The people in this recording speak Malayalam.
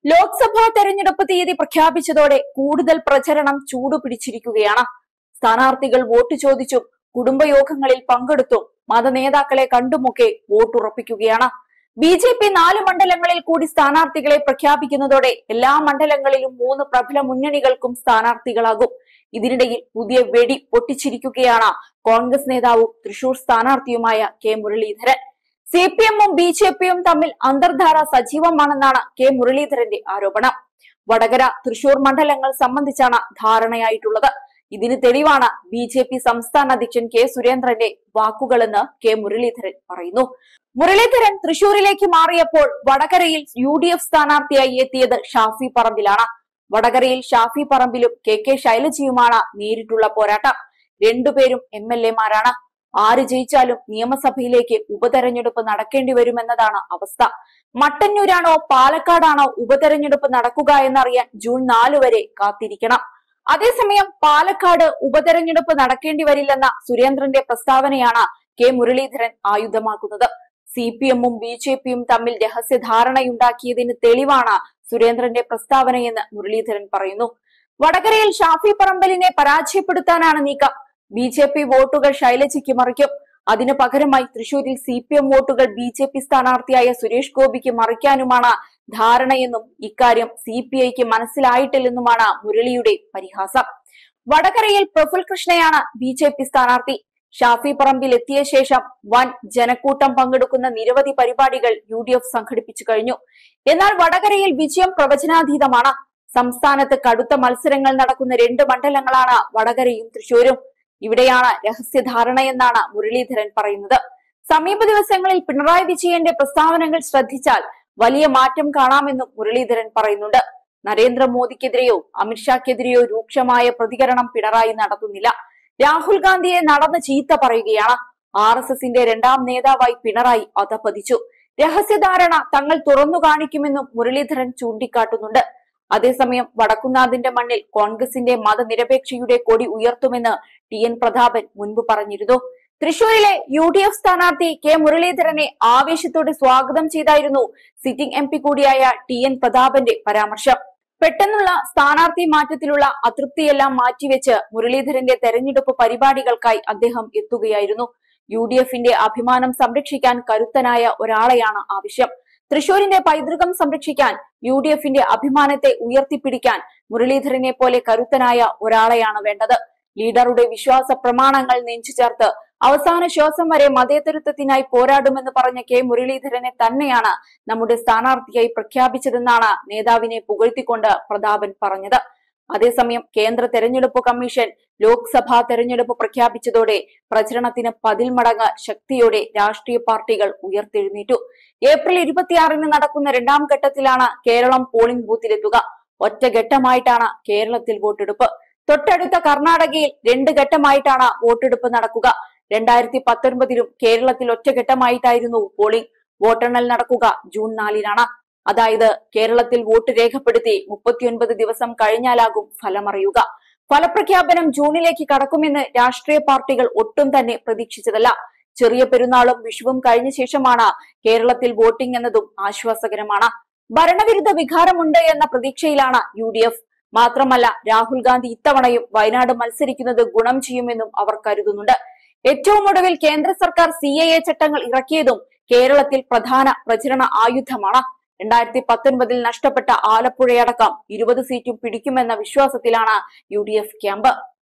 ലോക്സഭാ തെരഞ്ഞെടുപ്പ് തീയതി പ്രഖ്യാപിച്ചതോടെ കൂടുതൽ പ്രചരണം ചൂടുപിടിച്ചിരിക്കുകയാണ് സ്ഥാനാർത്ഥികൾ വോട്ട് ചോദിച്ചും കുടുംബയോഗങ്ങളിൽ പങ്കെടുത്തും മതനേതാക്കളെ കണ്ടുമൊക്കെ വോട്ടുറപ്പിക്കുകയാണ് ബി ജെ പി നാല് മണ്ഡലങ്ങളിൽ കൂടി സ്ഥാനാർത്ഥികളെ പ്രഖ്യാപിക്കുന്നതോടെ എല്ലാ മണ്ഡലങ്ങളിലും മൂന്ന് പ്രബല മുന്നണികൾക്കും സ്ഥാനാർത്ഥികളാകും ഇതിനിടയിൽ പുതിയ വെടി പൊട്ടിച്ചിരിക്കുകയാണ് കോൺഗ്രസ് നേതാവും തൃശൂർ സ്ഥാനാർത്ഥിയുമായ കെ മുരളീധരൻ സി പി എമ്മും ബി ജെ പിയും തമ്മിൽ അന്തർധാര സജീവമാണെന്നാണ് കെ മുരളീധരന്റെ ആരോപണം വടകര തൃശൂർ മണ്ഡലങ്ങൾ സംബന്ധിച്ചാണ് ധാരണയായിട്ടുള്ളത് ഇതിന് തെളിവാണ് ബി ജെ പി സംസ്ഥാന അധ്യക്ഷൻ കെ സുരേന്ദ്രന്റെ വാക്കുകളെന്ന് കെ മുരളീധരൻ പറയുന്നു മുരളീധരൻ തൃശൂരിലേക്ക് മാറിയപ്പോൾ വടകരയിൽ യു ഡി എഫ് സ്ഥാനാർത്ഥിയായി എത്തിയത് ഷാഫി പറമ്പിലാണ് വടകരയിൽ ഷാഫി പറമ്പിലും കെ കെ ശൈലജയുമാണ് നേരിട്ടുള്ള പോരാട്ടം രണ്ടുപേരും എം എൽ എമാരാണ് ആര് ജയിച്ചാലും നിയമസഭയിലേക്ക് ഉപതെരഞ്ഞെടുപ്പ് നടക്കേണ്ടി വരുമെന്നതാണ് അവസ്ഥ മട്ടന്നൂരാണോ പാലക്കാടാണോ ഉപതെരഞ്ഞെടുപ്പ് നടക്കുക എന്നറിയാൻ ജൂൺ നാല് വരെ കാത്തിരിക്കണം അതേസമയം പാലക്കാട് ഉപതെരഞ്ഞെടുപ്പ് നടക്കേണ്ടി വരില്ലെന്ന സുരേന്ദ്രന്റെ പ്രസ്താവനയാണ് കെ മുരളീധരൻ ആയുധമാക്കുന്നത് സി പി എമ്മും ബി ജെ പിയും തമ്മിൽ രഹസ്യധാരണയുണ്ടാക്കിയതിന് തെളിവാണ് സുരേന്ദ്രന്റെ പ്രസ്താവനയെന്ന് മുരളീധരൻ പറയുന്നു വടകരയിൽ ഷാഫി പറമ്പലിനെ പരാജയപ്പെടുത്താനാണ് നീക്കം ബി ജെ പി വോട്ടുകൾ ശൈലജയ്ക്ക് മറിക്കും അതിനു പകരമായി തൃശൂരിൽ സി പി എം വോട്ടുകൾ ബി ജെ പി സ്ഥാനാർത്ഥിയായ സുരേഷ് ഗോപിക്ക് മറിക്കാനുമാണ് ധാരണയെന്നും ഇക്കാര്യം സി പി ഐക്ക് മനസ്സിലായിട്ടില്ലെന്നുമാണ് മുരളിയുടെ പരിഹാസം വടകരയിൽ പ്രഫുൽ കൃഷ്ണയാണ് ബി ജെ പി സ്ഥാനാർത്ഥി ഷാഫി പറമ്പിൽ എത്തിയ ശേഷം വൻ ജനക്കൂട്ടം പങ്കെടുക്കുന്ന നിരവധി പരിപാടികൾ യു ഡി എഫ് സംഘടിപ്പിച്ചു കഴിഞ്ഞു എന്നാൽ വടകരയിൽ വിജയം പ്രവചനാതീതമാണ് സംസ്ഥാനത്ത് കടുത്ത മത്സരങ്ങൾ നടക്കുന്ന രണ്ട് മണ്ഡലങ്ങളാണ് വടകരയും തൃശൂരും ഇവിടെയാണ് രഹസ്യധാരണയെന്നാണ് മുരളീധരൻ പറയുന്നത് സമീപ ദിവസങ്ങളിൽ പിണറായി വിജയന്റെ പ്രസ്താവനകൾ ശ്രദ്ധിച്ചാൽ വലിയ മാറ്റം കാണാമെന്നും മുരളീധരൻ പറയുന്നുണ്ട് നരേന്ദ്രമോദിക്കെതിരെയോ അമിത്ഷാക്കെതിരെയോ രൂക്ഷമായ പ്രതികരണം പിണറായി നടത്തുന്നില്ല രാഹുൽ ഗാന്ധിയെ നടന്ന് ചീത്ത പറയുകയാണ് ആർ എസ് എസിന്റെ രണ്ടാം നേതാവായി പിണറായി അധപതിച്ചു രഹസ്യധാരണ തങ്ങൾ തുറന്നു കാണിക്കുമെന്നും മുരളീധരൻ ചൂണ്ടിക്കാട്ടുന്നുണ്ട് അതേസമയം വടക്കുന്നാഥിന്റെ മണ്ണിൽ കോൺഗ്രസിന്റെ മതനിരപേക്ഷയുടെ കൊടി ഉയർത്തുമെന്ന് ടി എൻ പ്രതാപൻ മുൻപ് പറഞ്ഞിരുന്നു തൃശൂരിലെ യു ഡി എഫ് സ്ഥാനാർത്ഥി കെ മുരളീധരനെ ആവേശത്തോടെ സ്വാഗതം ചെയ്തായിരുന്നു സിറ്റിംഗ് എം പി കൂടിയായ ടി എൻ പ്രതാപന്റെ പരാമർശം പെട്ടെന്നുള്ള സ്ഥാനാർത്ഥി മാറ്റത്തിലുള്ള അതൃപ്തിയെല്ലാം മാറ്റിവെച്ച് മുരളീധരന്റെ തെരഞ്ഞെടുപ്പ് പരിപാടികൾക്കായി അദ്ദേഹം എത്തുകയായിരുന്നു യു ഡി എഫിന്റെ അഭിമാനം സംരക്ഷിക്കാൻ കരുത്തനായ ഒരാളെയാണ് ആവശ്യം തൃശൂരിന്റെ പൈതൃകം സംരക്ഷിക്കാൻ യു ഡി എഫിന്റെ അഭിമാനത്തെ ഉയർത്തിപ്പിടിക്കാൻ മുരളീധരനെ പോലെ കരുത്തനായ ഒരാളെയാണ് വേണ്ടത് ലീഡറുടെ വിശ്വാസ പ്രമാണങ്ങൾ നെഞ്ചു ചേർത്ത് അവസാന ശ്വാസം വരെ മതേതരത്വത്തിനായി പോരാടുമെന്ന് പറഞ്ഞ കെ മുരളീധരനെ തന്നെയാണ് നമ്മുടെ സ്ഥാനാർത്ഥിയായി പ്രഖ്യാപിച്ചതെന്നാണ് നേതാവിനെ പുകഴ്ത്തിക്കൊണ്ട് പ്രതാപൻ പറഞ്ഞത് അതേസമയം കേന്ദ്ര തെരഞ്ഞെടുപ്പ് കമ്മീഷൻ ലോക്സഭാ തെരഞ്ഞെടുപ്പ് പ്രഖ്യാപിച്ചതോടെ പ്രചരണത്തിന് പതിൽ മടങ്ങ് ശക്തിയോടെ രാഷ്ട്രീയ പാർട്ടികൾ ഉയർത്തെഴുന്നേറ്റു ഏപ്രിൽ ഇരുപത്തിയാറിന് നടക്കുന്ന രണ്ടാം ഘട്ടത്തിലാണ് കേരളം പോളിംഗ് ബൂത്തിലെത്തുക ഒറ്റഘട്ടമായിട്ടാണ് കേരളത്തിൽ വോട്ടെടുപ്പ് തൊട്ടടുത്ത കർണാടകയിൽ രണ്ട് ഘട്ടമായിട്ടാണ് വോട്ടെടുപ്പ് നടക്കുക രണ്ടായിരത്തി പത്തൊൻപതിലും കേരളത്തിൽ ഒറ്റഘട്ടമായിട്ടായിരുന്നു പോളിംഗ് വോട്ടെണ്ണൽ നടക്കുക ജൂൺ നാലിനാണ് അതായത് കേരളത്തിൽ വോട്ട് രേഖപ്പെടുത്തി മുപ്പത്തിയൊൻപത് ദിവസം കഴിഞ്ഞാലാകും ഫലമറിയുക ഫലപ്രഖ്യാപനം ജൂണിലേക്ക് കടക്കുമെന്ന് രാഷ്ട്രീയ പാർട്ടികൾ ഒട്ടും തന്നെ പ്രതീക്ഷിച്ചതല്ല ചെറിയ പെരുന്നാളും വിഷുവും കഴിഞ്ഞ ശേഷമാണ് കേരളത്തിൽ വോട്ടിംഗ് എന്നതും ആശ്വാസകരമാണ് ഭരണവിരുദ്ധ വികാരമുണ്ട് എന്ന പ്രതീക്ഷയിലാണ് യു ഡി എഫ് മാത്രമല്ല രാഹുൽ ഗാന്ധി ഇത്തവണയും വയനാട് മത്സരിക്കുന്നത് ഗുണം ചെയ്യുമെന്നും അവർ കരുതുന്നുണ്ട് ഏറ്റവും ഒടുവിൽ കേന്ദ്ര സർക്കാർ സി എ എ ചട്ടങ്ങൾ ഇറക്കിയതും കേരളത്തിൽ പ്രധാന പ്രചരണ ആയുധമാണ് രണ്ടായിരത്തി പത്തൊൻപതിൽ നഷ്ടപ്പെട്ട ആലപ്പുഴയടക്കം ഇരുപത് സീറ്റും പിടിക്കുമെന്ന വിശ്വാസത്തിലാണ് യു ഡി എഫ് ക്യാമ്പ്